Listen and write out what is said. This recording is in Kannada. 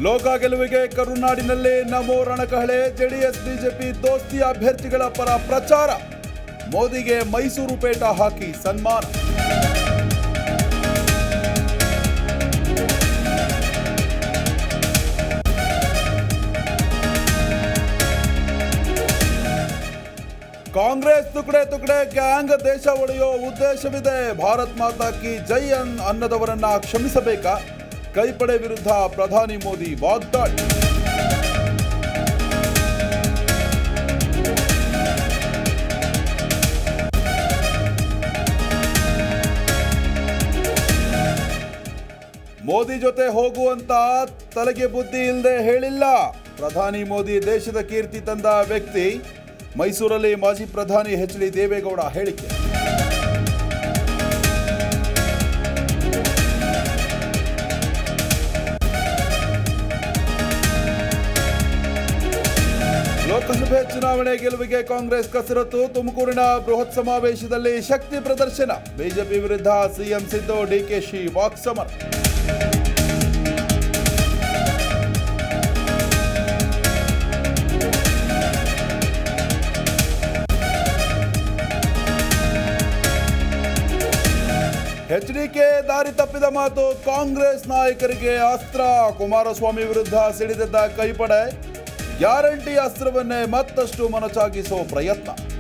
ಲೋಕ ಗೆಲುವಿಗೆ ಕರುನಾಡಿನಲ್ಲಿ ನಮೋ ರಣಕಹಳೆ ಜೆಡಿಎಸ್ ಬಿಜೆಪಿ ದೋಸ್ತಿ ಅಭ್ಯರ್ಥಿಗಳ ಪರ ಪ್ರಚಾರ ಮೋದಿಗೆ ಮೈಸೂರು ಪೇಟ ಹಾಕಿ ಸನ್ಮಾನ ಕಾಂಗ್ರೆಸ್ ತುಕಡೆ ತುಕಡೆ ಗ್ಯಾಂಗ್ ದೇಶ ಒಡೆಯೋ ಉದ್ದೇಶವಿದೆ ಭಾರತ್ ಮಾತಾ ಕಿ ಜೈ ಅನ್ ಅನ್ನದವರನ್ನ ಕ್ಷಮಿಸಬೇಕಾ ಕೈಪಡೆ ವಿರುದ್ಧ ಪ್ರಧಾನಿ ಮೋದಿ ವಾಗ್ದಾಳಿ ಮೋದಿ ಜೊತೆ ಹೋಗುವಂತ ತಲೆಗೆ ಬುದ್ಧಿ ಇಲ್ಲದೆ ಹೇಳಿಲ್ಲ ಪ್ರಧಾನಿ ಮೋದಿ ದೇಶದ ಕೀರ್ತಿ ತಂದ ವ್ಯಕ್ತಿ ಮೈಸೂರಲ್ಲಿ ಮಾಜಿ ಪ್ರಧಾನಿ ಎಚ್ ಡಿ ದೇವೇಗೌಡ ಹೇಳಿಕೆ ಲೋಕಸಭೆ ಚುನಾವಣೆ ಗೆಲುವಿಗೆ ಕಾಂಗ್ರೆಸ್ ಕಸರತ್ತು ತುಮಕೂರಿನ ಬೃಹತ್ ಸಮಾವೇಶದಲ್ಲಿ ಶಕ್ತಿ ಪ್ರದರ್ಶನ ಬಿಜೆಪಿ ವಿರುದ್ಧ ಸಿಎಂ ಸಿದ್ದು ಡಿಕೆಶಿ ವಾಕ್ಸಮರ ಎಚ್ಡಿಕೆ ದಾರಿ ತಪ್ಪಿದ ಮಾತು ಕಾಂಗ್ರೆಸ್ ನಾಯಕರಿಗೆ ಅಸ್ತ್ರ ಕುಮಾರಸ್ವಾಮಿ ವಿರುದ್ಧ ಸಿಡಿದಿದ್ದ ಕೈಪಡೆ ಗ್ಯಾರಂಟಿ ಅಸ್ತ್ರವನ್ನೇ ಮತ್ತಷ್ಟು ಮೊನಚಾಗಿಸೋ ಪ್ರಯತ್ನ